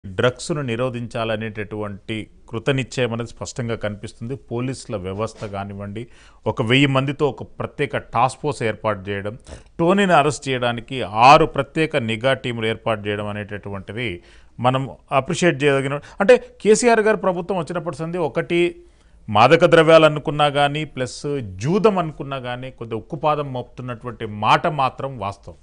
డ్రగ్స్ను నిరోధించాలనేటటువంటి కృతనిశ్చయం అనేది స్పష్టంగా కనిపిస్తుంది పోలీసుల వ్యవస్థ కానివ్వండి ఒక వెయ్యి మందితో ఒక ప్రత్యేక టాస్క్ ఫోర్స్ ఏర్పాటు చేయడం టోనీని అరెస్ట్ చేయడానికి ఆరు ప్రత్యేక నిఘా టీములు ఏర్పాటు చేయడం అనేటటువంటిది మనం అప్రిషియేట్ చేయదగిన అంటే కేసీఆర్ గారు ప్రభుత్వం వచ్చినప్పటి సంది ఒకటి మాదక ద్రవ్యాలు అనుకున్నా కానీ ప్లస్ జూదం అనుకున్నా కానీ కొద్దిగా ఉక్కుపాదం మోపుతున్నటువంటి మాట మాత్రం వాస్తవం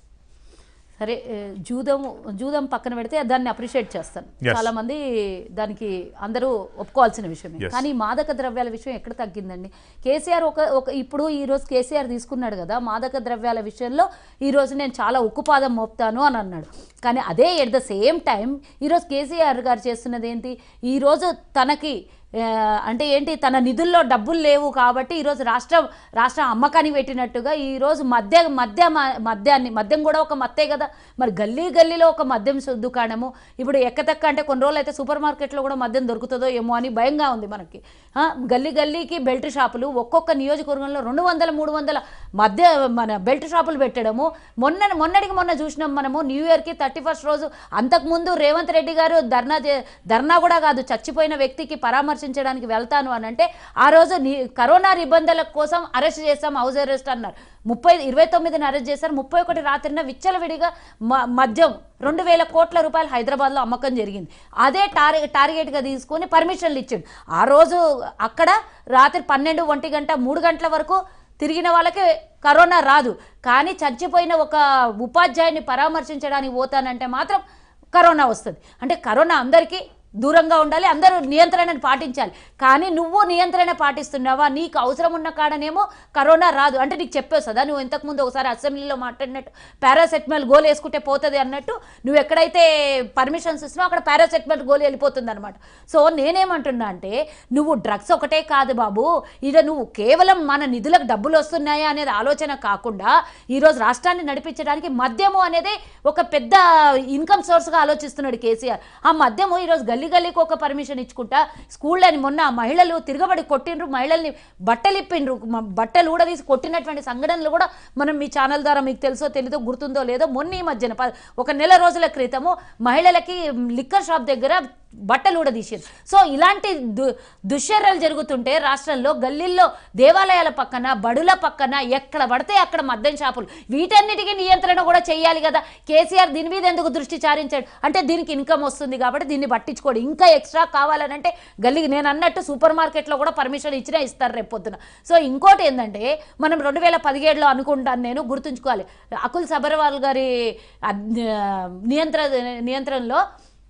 సరే ఏ, జూదం జూదం పక్కన పెడితే దాన్ని అప్రిషియేట్ చేస్తాను Yes. చాలా మంది దానికి అందరూ ఒప్పుకోవాల్సిన విషయమే Yes. కానీ మాదక ద్రవ్యాల విషయం ఎక్కడ తగ్గిందండి కేసీఆర్ ఒక ఒక ఇప్పుడు ఈ రోజు కేసీఆర్ తీసుకున్నాడు కదా మాదక ద్రవ్యాల విషయంలో ఈ రోజు నేను చాలా ఉక్కుపాదం మోపుతాను అని అన్నాడు కానీ అదే ఎట్ ద సేమ్ టైం ఈరోజు కేసీఆర్ గారు చేస్తున్నది ఏంటి ఈరోజు తనకి ఆ, అంటే ఏంటి తన నిధుల్లో డబ్బులు లేవు కాబట్టి ఈరోజు రాష్ట్రం రాష్ట్రం అమ్మకానికి పెట్టినట్టుగా ఈరోజు మద్య మద్య మ- మద్యాన్ని మద్యం కూడా ఒక మత్తే కదా మరి గల్లీ గల్లీలో ఒక మద్యం సు- దుకాణము ఇప్పుడు ఎక్కతెక్క అంటే కొన్ని రోజులు అయితే సూపర్ మార్కెట్లో కూడా మద్యం దొరుకుతుందో ఏమో అని భయంగా ఉంది మనకి ఆ, గల్లీ గల్లీకి బెల్ట్ షాపులు ఒక్కొక్క నియోజకవర్గంలో రెండు వందల మూడు వందల మధ్య మన బెల్ట్ షాపులు పెట్టడము మొన్న మొన్నటికి మొన్న చూసినాం మనము న్యూ ఇయర్కి థర్టీ ఫస్ట్ రోజు అంతకుముందు రేవంత్ రెడ్డి గారు ధర్నా చే- ధర్నా కూడా కాదు చచ్చిపోయిన వ్యక్తికి పరామర్శించడానికి వెళ్తాను అని అంటే ఆ రోజు ని- కరోనా నిబంధనల కోసం అరెస్ట్ చేస్తాం హౌస్ అరెస్ట్ అన్నారు ముప్పై ఇరవై తొమ్మిదిని అరెస్ట్ చేశారు ముప్పై ఒకటి రాత్రిన విచ్చలవిడిగా మ- మద్యం రెండు వేల కోట్ల రూపాయలు హైదరాబాద్లో అమ్మకం జరిగింది అదే టార్ టార్గెట్గా తీసుకొని పర్మిషన్లు ఇచ్చిండు ఆ రోజు అక్కడ రాత్రి పన్నెండు ఒంటి గంట మూడు గంటల వరకు తిరిగిన వాళ్ళకి కరోనా రాదు కానీ చచ్చిపోయిన ఒక ఉపాధ్యాయుని పరామర్శించడానికి పోతానంటే మాత్రం కరోనా వస్తుంది అంటే కరోనా అందరికీ దూరంగా ఉండాలి అందరూ నియంత్రణను పాటించాలి కానీ నువ్వు నియంత్రణ పాటిస్తున్నావా నీకు అవసరం ఉన్న కాడనేమో కరోనా రాదు అంటే నీకు చెప్పేస్తుందా నువ్వు ఇంతకుముందు ఒకసారి అసెంబ్లీలో మాట్లాడినట్టు పారాసెటమాల్ గోల్ వేసుకుంటే పోతుంది అన్నట్టు నువ్వు ఎక్కడైతే పర్మిషన్స్ ఇస్తున్నావు అక్కడ పారాసెటమాల్ గోల్ వెళ్ళిపోతుంది అనమాట సో నేనేమంటున్నా అంటే నువ్వు డ్రగ్స్ ఒకటే కాదు బాబు ఇక నువ్వు కేవలం మన నిధులకు డబ్బులు వస్తున్నాయా అనేది ఆలోచన కాకుండా ఈరోజు రాష్ట్రాన్ని నడిపించడానికి మద్యము అనేది ఒక పెద్ద ఇన్కమ్ సోర్స్గా ఆలోచిస్తున్నాడు కేసీఆర్ ఆ మద్యము ఈరోజు గల్లీ గల్లీకి ఒక పర్మిషన్ ఇచ్చుకుంటా స్కూళ్ళని మొన్న మహిళలు తిరగబడి కొట్టిండ్రు మహిళల్ని బట్టలు ఇప్పిండ్రు మ- బట్టలు కూడా తీసి కొట్టినటువంటి సంఘటనలు కూడా మనం మీ ఛానల్ ద్వారా మీకు తెలుసో తెలీదో గుర్తుందో లేదో మొన్న ఈ మధ్యన ప- ఒక నెల రోజుల క్రితము మహిళలకి లిక్కర్ షాప్ దగ్గర బట్టలు కూడా తీసారు సో ఇలాంటి దు దుశ్చర్యలు జరుగుతుంటే రాష్ట్రంలో గల్లీల్లో దేవాలయాల పక్కన బడుల పక్కన ఎక్కడ పడితే అక్కడ మద్యం షాపులు వీటన్నిటికీ నియంత్రణ కూడా చేయాలి కదా కేసీఆర్ దీని మీద ఎందుకు దృష్టి చారించాడు అంటే దీనికి ఇన్కమ్ వస్తుంది కాబట్టి దీన్ని పట్టించుకోడు ఇంకా ఎక్స్ట్రా కావాలనంటే గల్లీకి నేను అన్నట్టు సూపర్ మార్కెట్లో కూడా పర్మిషన్ ఇచ్చినా ఇస్తారు రేపు పొద్దున సో ఇంకోటి ఏంటంటే మనం రెండు వేల పదిహేడులో అనుకుంటాను నేను గుర్తుంచుకోవాలి అకుల్ సబర్వాల్ గారి అద్- నియంత్ర నియంత్రణలో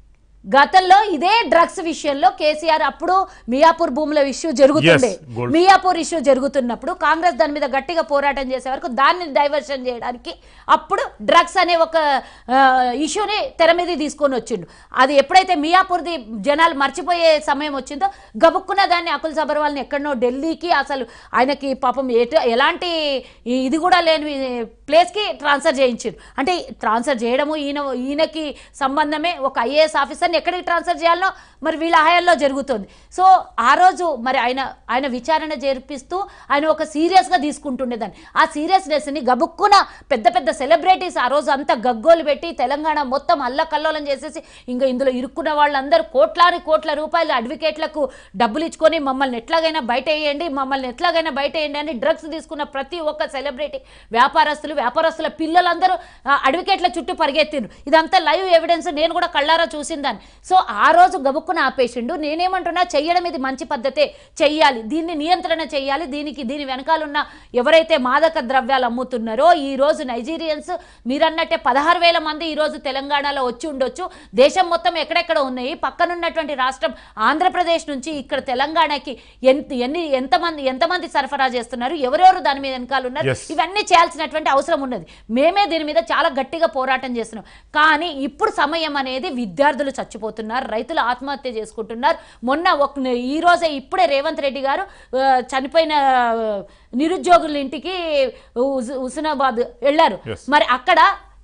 గతంలో ఇదే డ్రగ్స్ విషయంలో కేసీఆర్ అప్పుడు మియాపూర్ భూముల ఇష్యూ జరుగుతుండే Yes, gold. మియాపూర్ ఇష్యూ జరుగుతున్నప్పుడు కాంగ్రెస్ దాని మీద గట్టిగా పోరాటం చేసే వరకు దాన్ని డైవర్షన్ చేయడానికి అప్పుడు డ్రగ్స్ అనే ఒక ఆ, ఇష్యూని తెర మీద తీసుకొని వచ్చిండు అది ఎప్పుడైతే మియాపూర్ది జనాలు మర్చిపోయే సమయం వచ్చిందో గబుక్కున దాన్ని అకుల్ సబర్వాల్ని ఎక్కడనో ఢిల్లీకి అసలు ఆయనకి పాపం ఎటు ఎలాంటి ఈ- ఇది కూడా లేని ప్లేస్కి ట్రాన్స్ఫర్ చేయించారు అంటే ట్రాన్స్ఫర్ చేయడము ఈయన ఈయనకి సంబంధమే ఒక ఐఏఎస్ ఆఫీసర్ని ఎక్కడికి ట్రాన్స్ఫర్ చేయాలనో మరి వీళ్ళ హయాంలో జరుగుతుంది సో ఆ రోజు మరి ఆయన ఆయన విచారణ జరిపిస్తూ ఆయన ఒక సీరియస్గా తీసుకుంటుండేదాన్ని ఆ సీరియస్నెస్ని గబుక్కున పెద్ద పెద్ద సెలబ్రిటీస్ ఆ రోజు అంతా గగ్గోలు పెట్టి తెలంగాణ మొత్తం అల్లకల్లోలం చేసేసి ఇంకా ఇందులో ఇరుక్కున్న వాళ్ళందరూ కోట్లాది కోట్ల రూపాయలు అడ్వకేట్లకు డబ్బులు ఇచ్చుకొని మమ్మల్ని ఎట్లాగైనా బయట వేయండి మమ్మల్ని ఎట్లాగైనా బయట వేయండి అని డ్రగ్స్ తీసుకున్న ప్రతి ఒక్క సెలబ్రిటీ వ్యాపారస్తులు వ్యాపారస్తుల పిల్లలందరూ ఆ, అడ్వకేట్ల చుట్టూ పరిగెత్తిండ్రు ఇదంతా లైవ్ ఎవిడెన్స్ నేను కూడా కళ్ళారా చూసిందాన్ని సో ఆ రోజు గబుక్కున ఆపేసిండు నేనేమంటున్నా చెయ్యడం ఇది మంచి పద్ధతే చెయ్యాలి దీన్ని నియంత్రణ చెయ్యాలి దీనికి దీని వెనకాలన్న ఎవరైతే మాదక ద్రవ్యాలు అమ్ముతున్నారో ఈ రోజు నైజీరియన్స్ మీరన్నట్టే పదహారు వేల మంది ఈ రోజు తెలంగాణలో వచ్చి ఉండొచ్చు దేశం మొత్తం ఎక్కడెక్కడ ఉన్నాయి పక్కనున్నటువంటి రాష్ట్రం ఆంధ్రప్రదేశ్ నుంచి ఇక్కడ తెలంగాణకి ఎంత ఎన్ని ఎంతమంది ఎంతమంది సరఫరా చేస్తున్నారు ఎవరెవరు దాని మీద వెనకాల ఉన్నారు Yes. ఇవన్నీ చేయాల్సినటువంటి అవసరం ఉన్నది మేమే దీని మీద చాలా గట్టిగా పోరాటం చేస్తున్నాం కానీ ఇప్పుడు సమయం అనేది విద్యార్థులు చచ్చిపోతున్నారు రైతులు ఆత్మహత్య చేసుకుంటున్నారు మొన్న ఒక ఈ రోజే ఇప్పుడే రేవంత్ రెడ్డి గారు ఆ, చనిపోయిన ఆ, నిరుద్యోగుల ఇంటికి హుస్- హుస్నాబాద్ వెళ్ళారు Yes. మరి అక్కడ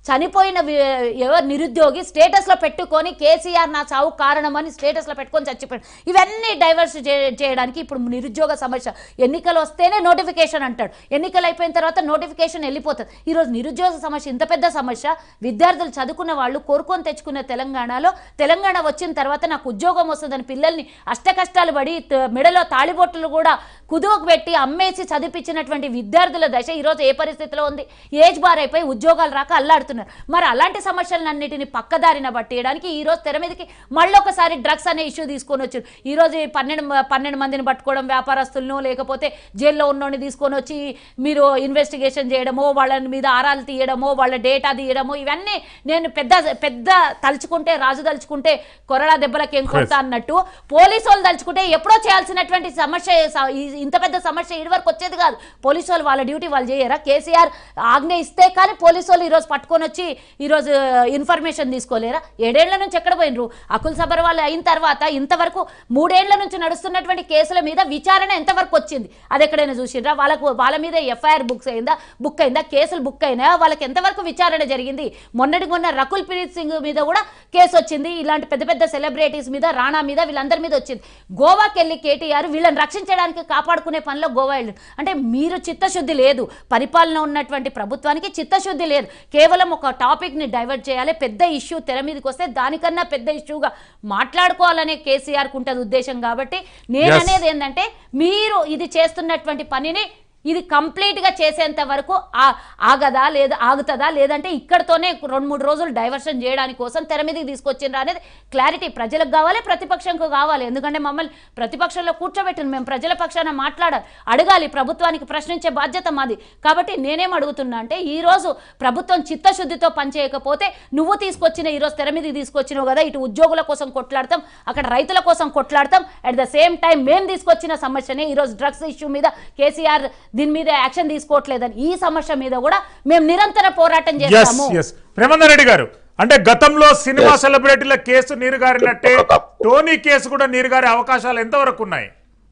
చనిపోయిన వి- ఎవరు నిరుద్యోగి స్టేటస్లో పెట్టుకొని కేసీఆర్ నా చావు కారణమని స్టేటస్లో పెట్టుకొని చచ్చిపోయాడు ఇవన్నీ డైవర్స్ చేయడానికి ఇప్పుడు నిరుద్యోగ సమస్య ఎన్నికలు వస్తేనే నోటిఫికేషన్ అంటాడు ఎన్నికలు అయిపోయిన తర్వాత నోటిఫికేషన్ వెళ్ళిపోతుంది ఈరోజు నిరుద్యోగ సమస్య ఇంత పెద్ద సమస్య విద్యార్థులు చదువుకున్న వాళ్ళు కోరుకొని తెచ్చుకున్న తెలంగాణలో తెలంగాణ వచ్చిన తర్వాత నాకు ఉద్యోగం వస్తుందని పిల్లల్ని అష్టకష్టాలు పడి త- మెడలో తాళిబొట్టులు కూడా కుదువకు పెట్టి అమ్మేసి చదివించినటువంటి విద్యార్థుల దశ ఈరోజు ఏ పరిస్థితిలో ఉంది ఏజ్ బార్ అయిపోయి ఉద్యోగాలు రాక అల్లాడుతున్నారు మరి అలాంటి సమస్యలన్నిటిని పక్కదారిన పట్టేయడానికి ఈ రోజు తెర మీదకి మళ్ళీ ఒకసారి డ్రగ్స్ అనే ఇష్యూ తీసుకొని వచ్చారు ఈ రోజు ఈ పన్నెండు మ- పన్నెండు మందిని పట్టుకోవడం వ్యాపారస్తులను లేకపోతే జైల్లో ఉన్నోని తీసుకొని వచ్చి మీరు ఇన్వెస్టిగేషన్ చేయడమో వాళ్ళ మీద ఆరాలు తీయడమో వాళ్ళ డేటా తీయడమో ఇవన్నీ నేను పెద్ద పెద్ద తలుచుకుంటే రాజు తలుచుకుంటే కొరడా దెబ్బలకి ఏం కొడతా అన్నట్టు పోలీసు వాళ్ళు తలుచుకుంటే ఎప్పుడో చేయాల్సినటువంటి సమస్య స- ఈ- ఇంత పెద్ద సమస్య ఇడి వరకు వచ్చేది కాదు పోలీసు వాళ్ళు వాళ్ళ డ్యూటీ వాళ్ళు చేయరా కేసీఆర్ ఆజ్ఞ ఇస్తే కానీ పోలీసు వాళ్ళు ఈరోజు పట్టుకొని వచ్చి ఈరోజు ఇన్ఫర్మేషన్ తీసుకోలేరా ఏడేళ్ల నుంచి ఎక్కడ పోయినరు అకుల్ సబర్ వాళ్ళు అయిన తర్వాత ఇంతవరకు మూడేళ్ల నుంచి నడుస్తున్నటువంటి కేసుల మీద విచారణ ఎంతవరకు వచ్చింది అది ఎక్కడైనా చూసిండ్రా వాళ్ళకు వాళ్ళ మీద ఎఫ్ఐఆర్ బుక్స్ అయిందా బుక్ అయిందా కేసులు బుక్ అయినా వాళ్ళకి ఎంతవరకు విచారణ జరిగింది మొన్నటికి మొన్న రకుల్ ప్రీత్ సింగ్ మీద కూడా కేసు వచ్చింది ఇలాంటి పెద్ద పెద్ద సెలబ్రిటీస్ మీద రాణా మీద వీళ్ళందరి మీద వచ్చింది గోవాకి వెళ్ళి కేటీఆర్ వీళ్ళని రక్షించడానికి కాపాడుకునే పనిలో గోవా వెళ్ళారు అంటే మీరు చిత్తశుద్ధి లేదు పరిపాలన ఉన్నటువంటి ప్రభుత్వానికి చిత్తశుద్ధి లేదు కేవలం ఒక టాపిక్ని డైవర్ట్ చేయాలి పెద్ద ఇష్యూ తెర మీదకి వస్తే దానికన్నా పెద్ద ఇష్యూగా మాట్లాడుకోవాలనే కేసీఆర్కు ఉంటుంది ఉద్దేశం కాబట్టి నేను Yes. అనేది ఏంటంటే మీరు ఇది చేస్తున్నటువంటి పనిని ఇది కంప్లీట్గా చేసేంత వరకు ఆ- ఆగదా లేదా ఆగుతుందా లేదంటే ఇక్కడతోనే రెండు మూడు రోజులు డైవర్షన్ చేయడానికి కోసం తెర మీదకి తీసుకొచ్చిండ్రా అనేది క్లారిటీ ప్రజలకు కావాలి ప్రతిపక్షంకు కావాలి ఎందుకంటే మమ్మల్ని ప్రతిపక్షంలో కూర్చోబెట్టిన మేము ప్రజల పక్షాన మాట్లాడాలి అడగాలి ప్రభుత్వానికి ప్రశ్నించే బాధ్యత మాది కాబట్టి నేనేం అడుగుతున్నా అంటే ఈ రోజు ప్రభుత్వం చిత్తశుద్ధితో పనిచేయకపోతే నువ్వు తీసుకొచ్చిన ఈ రోజు తెర మీదకి తీసుకొచ్చినావు కదా ఇటు ఉద్యోగుల కోసం కొట్లాడతాం అక్కడ రైతుల కోసం కొట్లాడతాం అట్ ద సేమ్ టైం మేము తీసుకొచ్చిన సమస్యనే ఈ రోజు డ్రగ్స్ ఇష్యూ మీద కేసీఆర్ దీని మీద యాక్షన్ తీసుకోవట్లేదని ఈ సమస్య మీద కూడా మేము నిరంతర పోరాటం ఎస్ చేస్తాము ఎస్ ప్రేమందర్ రెడ్డి గారు అంటే గతంలో సినిమా సెలబ్రిటీల కేసు నీరుగారినట్టే టోనీ కేసు కూడా నీరుగారే అవకాశాలు ఎంతవరకు ఉన్నాయి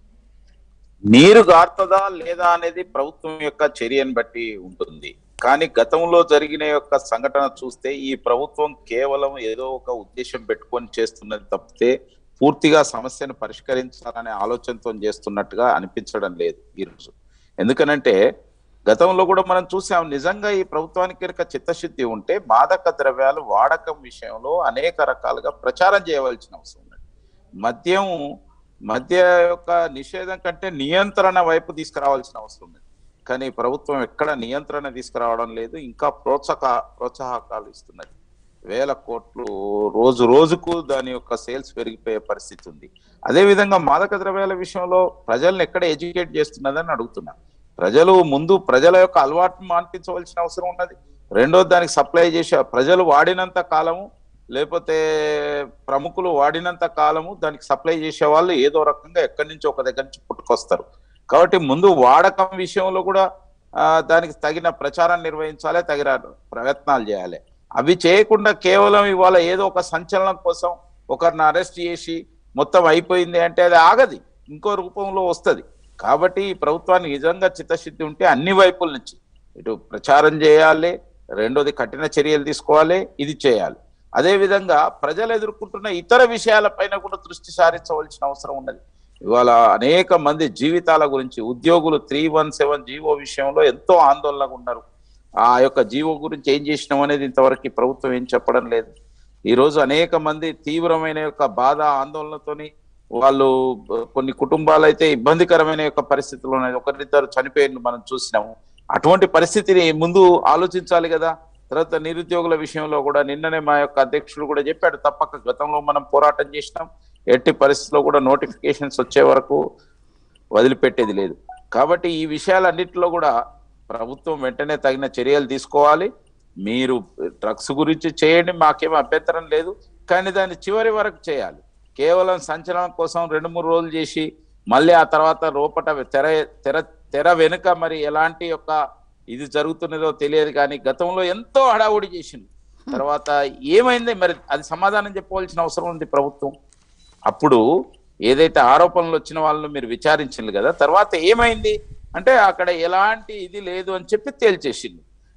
నీరు గారుతుందా లేదా అనేది ప్రభుత్వం యొక్క చర్యను బట్టి ఉంటుంది కానీ గతంలో జరిగిన యొక్క సంఘటన చూస్తే ఈ ప్రభుత్వం కేవలం ఏదో ఒక ఉద్దేశం పెట్టుకొని చేస్తున్నది తప్పితే పూర్తిగా సమస్యను పరిష్కరించాలనే ఆలోచనతో చేస్తున్నట్టుగా అనిపించడం లేదు ఈరోజు ఎందుకనంటే గతంలో కూడా మనం చూసాం నిజంగా ఈ ప్రభుత్వానికి కనుక చిత్తశుద్ధి ఉంటే మాదక ద్రవ్యాలు వాడకం విషయంలో అనేక రకాలుగా ప్రచారం చేయవలసిన అవసరం ఉంది మద్యం మద్య యొక్క నిషేధం కంటే నియంత్రణ వైపు తీసుకురావాల్సిన అవసరం ఉంది కానీ ప్రభుత్వం ఎక్కడ నియంత్రణ తీసుకురావడం లేదు ఇంకా ప్రోత్సాహ ప్రోత్సాహకాలు ఇస్తున్నది వేల కోట్లు రోజు రోజుకు దాని యొక్క సేల్స్ పెరిగిపోయే పరిస్థితి ఉంది అదే విధంగా మాదక ద్రవ్యాల విషయంలో ప్రజల్ని ఎక్కడ ఎడ్యుకేట్ చేస్తున్నదని అడుగుతున్నా ప్రజలు ముందు ప్రజల యొక్క అలవాటును మాన్పించవలసిన అవసరం ఉన్నది రెండోది దానికి సప్లై చేసే ప్రజలు వాడినంత కాలము లేకపోతే ప్రముఖులు వాడినంత కాలము దానికి సప్లై చేసే వాళ్ళు ఏదో రకంగా ఎక్కడి నుంచి ఒక దగ్గర నుంచి పుట్టుకొస్తారు కాబట్టి ముందు వాడకం విషయంలో కూడా ఆ, దానికి తగిన ప్రచారం నిర్వహించాలి తగిన ప్రయత్నాలు చేయాలి అవి చేయకుండా కేవలం ఇవాళ ఏదో ఒక సంచలనం కోసం ఒకరిని అరెస్ట్ చేసి మొత్తం అయిపోయింది అంటే అది ఆగది ఇంకో రూపంలో వస్తది కాబట్టి ఈ ప్రభుత్వానికి నిజంగా చిత్తశుద్ధి ఉంటే అన్ని వైపుల నుంచి ఇటు ప్రచారం చేయాలి రెండోది కఠిన చర్యలు తీసుకోవాలి ఇది చేయాలి అదే విధంగా ప్రజలు ఎదుర్కొంటున్న ఇతర విషయాలపైన కూడా దృష్టి సారించవలసిన అవసరం ఉన్నది ఇవాళ అనేక మంది జీవితాల గురించి ఉద్యోగులు త్రీ వన్ సెవెన్ జీవో విషయంలో ఎంతో ఆందోళనగా ఉన్నారు ఆ యొక్క జీవో గురించి ఏం చేసినాం అనేది ఇంతవరకు ఈ ప్రభుత్వం ఏం చెప్పడం లేదు ఈ రోజు అనేక మంది తీవ్రమైన యొక్క బాధ ఆందోళనతోని వాళ్ళు బ- కొన్ని కుటుంబాలు అయితే ఇబ్బందికరమైన యొక్క పరిస్థితులు ఉన్నాయి ఒకరిద్దరు చనిపోయిన మనం చూసినాము అటువంటి పరిస్థితిని ముందు ఆలోచించాలి కదా తర్వాత నిరుద్యోగుల విషయంలో కూడా నిన్ననే మా యొక్క అధ్యక్షుడు కూడా చెప్పాడు తప్పక గతంలో మనం పోరాటం చేసినాం ఎట్టి పరిస్థితుల్లో కూడా నోటిఫికేషన్స్ వచ్చే వరకు వదిలిపెట్టేది లేదు కాబట్టి ఈ విషయాలన్నింటిలో కూడా ప్రభుత్వం వెంటనే తగిన చర్యలు తీసుకోవాలి మీరు డ్రగ్స్ గురించి చేయండి మాకేం అభ్యంతరం లేదు కానీ దాన్ని చివరి వరకు చేయాలి కేవలం సంచలనం కోసం రెండు మూడు రోజులు చేసి మళ్ళీ ఆ తర్వాత లోపట తెర తెర తెర వెనుక మరి ఎలాంటి యొక్క ఇది జరుగుతున్నదో తెలియదు కానీ గతంలో ఎంతో హడావుడి చేసింది తర్వాత ఏమైంది మరి అది సమాధానం చెప్పవలసిన అవసరం ఉంది ప్రభుత్వం అప్పుడు ఏదైతే ఆరోపణలు వచ్చిన వాళ్ళను మీరు విచారించింది కదా తర్వాత ఏమైంది అంటే అక్కడ ఎలాంటి ఇది లేదు అని చెప్పి తేల్చేసింది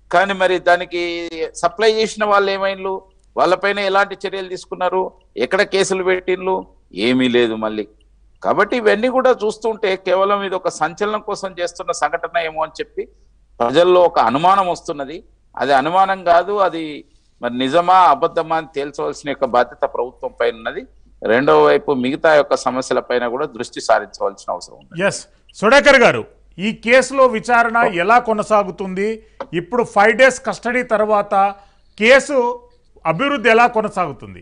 కానీ మరి దానికి సప్లై చేసిన వాళ్ళు ఏమైండ్లు వాళ్ళపైన ఎలాంటి చర్యలు తీసుకున్నారు ఎక్కడ కేసులు పెట్టిండ్లు ఏమీ లేదు మళ్ళీ కాబట్టి ఇవన్నీ కూడా చూస్తుంటే కేవలం ఇది ఒక సంచలనం కోసం చేస్తున్న సంఘటన ఏమో అని చెప్పి ప్రజల్లో ఒక అనుమానం వస్తున్నది అది అనుమానం కాదు అది మరి నిజమా అబద్ధమా అని తేల్చవలసిన యొక్క బాధ్యత ప్రభుత్వం పైన ఉన్నది రెండవ వైపు మిగతా యొక్క సమస్యల పైన కూడా దృష్టి సారించవలసిన అవసరం ఉంది ఎస్ సుడాకర్ గారు ఈ కేసులో విచారణ ఎలా కొనసాగుతుంది ఇప్పుడు ఫైవ్ డేస్ కస్టడీ తర్వాత కేసు అభివృద్ధి ఎలా కొనసాగుతుంది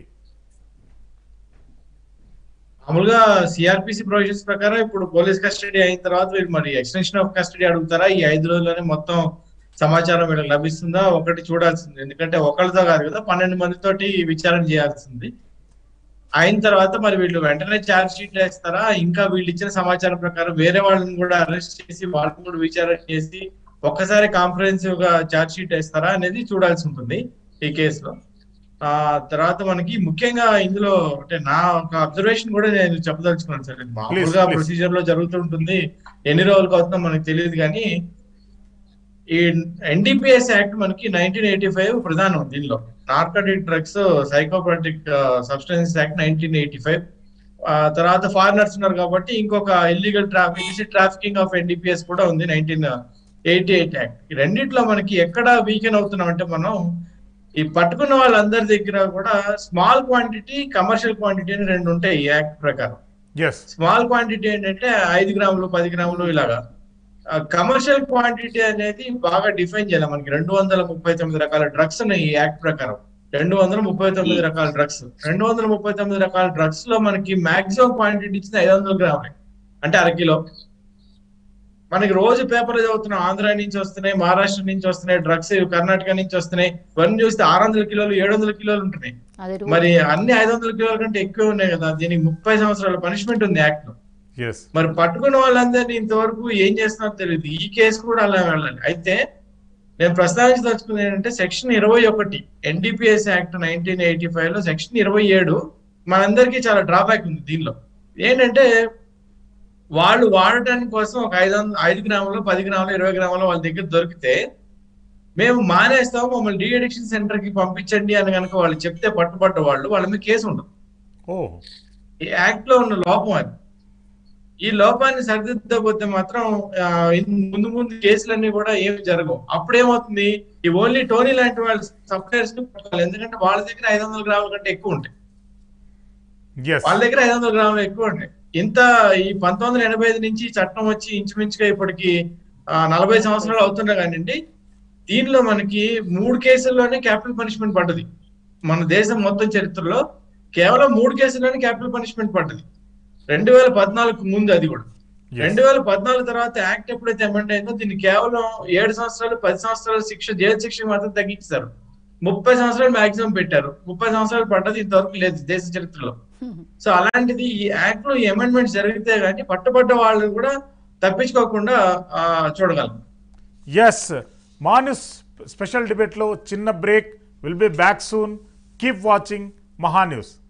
మామూలుగా సిఆర్పిసి ప్రొవిజన్స్ ప్రకారం ఇప్పుడు పోలీస్ కస్టడీ అయిన తర్వాత వీళ్ళు మరి ఎక్స్టెన్షన్ ఆఫ్ కస్టడీ అడుగుతారా ఈ ఐదు రోజుల్లోనే మొత్తం సమాచారం వీళ్ళకి లభిస్తుందా ఒకటి చూడాల్సింది ఎందుకంటే ఒకళ్ళతో కాదు కదా పన్నెండు మందితోటి విచారణ చేయాల్సింది అయిన తర్వాత మరి వీళ్ళు వెంటనే ఛార్జ్ షీట్ వేస్తారా ఇంకా వీళ్ళు ఇచ్చిన సమాచారం ప్రకారం వేరే వాళ్ళని కూడా అరెస్ట్ చేసి వాళ్ళని కూడా విచారణ చేసి ఒక్కసారి కాంప్రహెన్సివ్ గా ఛార్జ్ షీట్ వేస్తారా అనేది చూడాల్సి ఉంటుంది ఈ కేసులో ఆ తర్వాత మనకి ముఖ్యంగా ఇందులో అంటే నా ఒక అబ్జర్వేషన్ కూడా నేను చెప్పదలుచుకున్నాను సార్ ఇది మామూలుగా please. ప్రొసీజర్ లో జరుగుతుంటుంది ఎన్ని రోజులకు అవుతుందో మనకి తెలియదు కానీ ఈ ఎన్డిపిఎస్ యాక్ట్ మనకి నైన్టీన్ ఎయిటీ ఫైవ్ ప్రధానం దీనిలో narcotic drugs psychopathic substances act nineteen eighty five తర్వాత ఫారినర్స్ ఉన్నారు కాబట్టి ఇంకొక illegal traffic trafficking of NDPS కూడా ఉంది నైన్టీన్ ఎయిటీ ఎయిట్ యాక్ట్ ఈ రెండిట్లో మనకి ఎక్కడ వీకెన్ అవుతున్నాం అంటే మనం ఈ పట్టుకున్న వాళ్ళందరి దగ్గర కూడా స్మాల్ క్వాంటిటీ కమర్షియల్ క్వాంటిటీ అని రెండు ఉంటాయి ఈ యాక్ట్ ప్రకారం ఎస్ స్మాల్ క్వాంటిటీ ఏంటంటే ఐదు గ్రాములు పది గ్రాములు ఇలాగా కమర్షియల్ క్వాంటిటీ అనేది బాగా డిఫైన్ చేయాలి మనకి రెండు వందల ముప్పై తొమ్మిది రకాల డ్రగ్స్ ఉన్నాయి ఈ యాక్ట్ ప్రకారం రెండు వందల ముప్పై తొమ్మిది రకాల డ్రగ్స్ రెండు వందల ముప్పై తొమ్మిది రకాల డ్రగ్స్ లో మనకి మాక్సిమం క్వాంటిటీ ఇచ్చింది ఐదు వందల గ్రాములే అంటే అరకిలో మనకి రోజు పేపర్ చదువుతున్నాం ఆంధ్ర నుంచి వస్తున్నాయి మహారాష్ట్ర నుంచి వస్తున్నాయి డ్రగ్స్ కర్ణాటక నుంచి వస్తున్నాయి ఇవన్నీ చూస్తే ఆరు వందల కిలోలు ఏడు వందల కిలోలు ఉంటున్నాయి అదే మరి అన్ని ఐదు వందల కిలోల కంటే ఎక్కువ ఉన్నాయి కదా దీనికి ముప్పై సంవత్సరాల పనిష్మెంట్ ఉంది యాక్ట్ లో ఎస్ మరి పట్టుకున్న వాళ్ళందరినీ ఇంతవరకు ఏం చేస్తున్నారో తెలియదు ఈ కేసు కూడా అలా వెళ్ళాలి అయితే నేను ప్రస్తావించదలుచుకుంది ఏంటంటే సెక్షన్ ఇరవై ఒకటి NDPS act nineteen eighty five లో సెక్షన్ ఇరవై ఏడు మనందరికీ చాలా డ్రాబ్యాక్ ఉంది దీనిలో ఏంటంటే వాళ్ళు వాడటానికి కోసం ఒక ఐదు వందల ఐదు గ్రాములు పది గ్రాములు ఇరవై గ్రాములు వాళ్ళ దగ్గర దొరికితే మేము మానేస్తాము మమ్మల్ని డీ అడిక్షన్ సెంటర్ కి పంపించండి అని కనుక వాళ్ళు చెప్తే పట్టుబడ్డ వాళ్ళు వాళ్ళ మీద కేసు ఉండదు ఓ ఈ యాక్ట్ లో ఉన్న లోపం అది ఈ లోపాన్ని సరిదిద్దకపోతే మాత్రం ఆ, ఇన్- ముందు ముందు కేసులన్నీ కూడా ఏమి జరగవు అప్పుడు ఏమవుతుంది ఈ ఓన్లీ టోనీ లాంటి వాళ్ళ సప్లయర్స్ ని పట్టుకోవాలి ఎందుకంటే వాళ్ళ దగ్గర ఐదు వందల గ్రాముల కంటే ఎక్కువ ఉంటాయి ఎస్ వాళ్ళ దగ్గర ఐదు వందల గ్రాములు ఎక్కువ ఉంటాయి ఇంత ఈ పంతొమ్మిది వందల ఎనభై ఐదు నుంచి ఈ చట్టం వచ్చి ఇంచుమించుగా ఇప్పటికి ఆ, నలభై సంవత్సరాలు అవుతున్నా కానివ్వండి దీనిలో మనకి మూడు కేసుల్లోనే క్యాపిటల్ పనిష్మెంట్ పడ్డది మన దేశం మొత్తం చరిత్రలో కేవలం మూడు కేసుల్లోనే క్యాపిటల్ పనిష్మెంట్ పడ్డది రెండు వేల పద్నాలుగు ముందు అది కూడా రెండు వేల పద్నాలుగు తర్వాత యాక్ట్ ఎప్పుడైతే అమెండ్ అయిందో దీన్ని కేవలం ఏడు సంవత్సరాలు పది సంవత్సరాల శిక్ష జైలు శిక్ష మాత్రం తగ్గించారు ముప్పై సంవత్సరాలు మాక్సిమం పెట్టారు ముప్పై సంవత్సరాలు పడ్డది ఇంతవరకు లేదు దేశ చరిత్రలో సో అలాంటిది ఈ యాక్ట్ లో ఈ అమెండ్మెంట్ జరిగితే కానీ పట్టుబడ్డ వాళ్ళు కూడా తప్పించుకోకుండా ఆ, చూడగలం ఎస్ మాన్యూస్ స్పెషల్ డిబేట్లో చిన్న break will be back soon keep watching Maha news